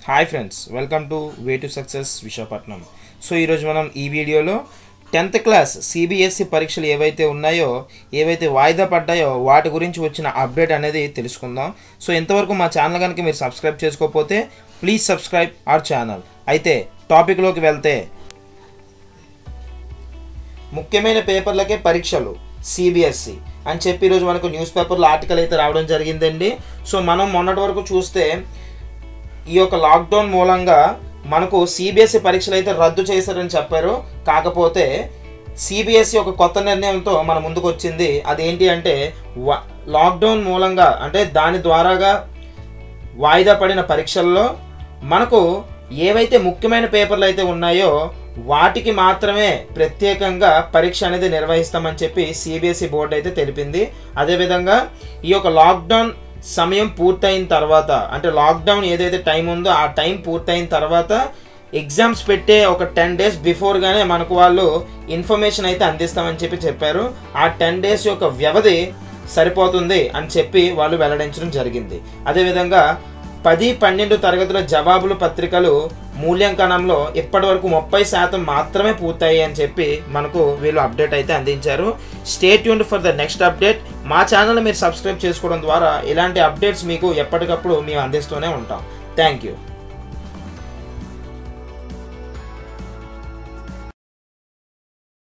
hi friends welcome to way to success Visakhapatnam so ఈరోజు మనం ఈ వీడియోలో టెన్త్ క్లాస్ సిబిఎస్సి పరీక్షలు ఏవైతే ఉన్నాయో ఏవైతే వాయిదా పడ్డాయో వాటి గురించి వచ్చిన అప్డేట్ అనేది తెలుసుకుందాం సో ఇంతవరకు మా ఛానల్ కనుక మీరు సబ్స్క్రైబ్ చేసుకోకపోతే ప్లీజ్ సబ్స్క్రైబ్ అవర్ ఛానల్ అయితే టాపిక్లోకి వెళ్తే ముఖ్యమైన పేపర్లకే పరీక్షలు సిబిఎస్సి అని చెప్పి ఈరోజు మనకు న్యూస్ పేపర్లో ఆర్టికల్ అయితే రావడం జరిగిందండి సో మనం మొన్నటి వరకు చూస్తే ఈ యొక్క లాక్డౌన్ మూలంగా మనకు సిబిఎస్ఈ పరీక్షలు అయితే రద్దు చేశారని చెప్పారు కాకపోతే సిబిఎస్ఈ ఒక కొత్త నిర్ణయంతో మన ముందుకు వచ్చింది అదేంటి అంటే వా- లాక్డౌన్ మూలంగా అంటే దాని ద్వారాగా వాయిదా పడిన పరీక్షల్లో మనకు ఏవైతే ముఖ్యమైన పేపర్లు అయితే ఉన్నాయో వాటికి మాత్రమే ప్రత్యేకంగా పరీక్ష అనేది నిర్వహిస్తామని చెప్పి సిబిఎస్ఈ బోర్డు అయితే తెలిపింది అదేవిధంగా ఈ యొక్క లాక్డౌన్ సమయం పూర్తయిన తర్వాత అంటే లాక్డౌన్ ఏదైతే టైం ఉందో ఆ టైం పూర్తయిన తర్వాత ఎగ్జామ్స్ పెట్టే ఒక టెన్ డేస్ బిఫోర్గానే మనకు వాళ్ళు ఇన్ఫర్మేషన్ అయితే అందిస్తామని చెప్పి చెప్పారు ఆ టెన్ డేస్ యొక్క వ్యవధి సరిపోతుంది అని చెప్పి వాళ్ళు వెల్లడించడం జరిగింది అదేవిధంగా పది పన్నెండు తరగతుల జవాబులు పత్రికలు మూల్యాంకనంలో ఇప్పటి వరకు ముప్పై శాతం మాత్రమే పూర్తయ్యాయి అని చెప్పి మనకు వీళ్ళు అప్డేట్ అయితే అందించారు స్టేట్ యూన్ ఫర్ ద నెక్స్ట్ అప్డేట్ మా ఛానల్ మీరు సబ్స్క్రైబ్ చేసుకోవడం ద్వారా ఇలాంటి అప్డేట్స్ మీకు ఎప్పటికప్పుడు మేము అందిస్తూనే ఉంటాం థ్యాంక్ యూ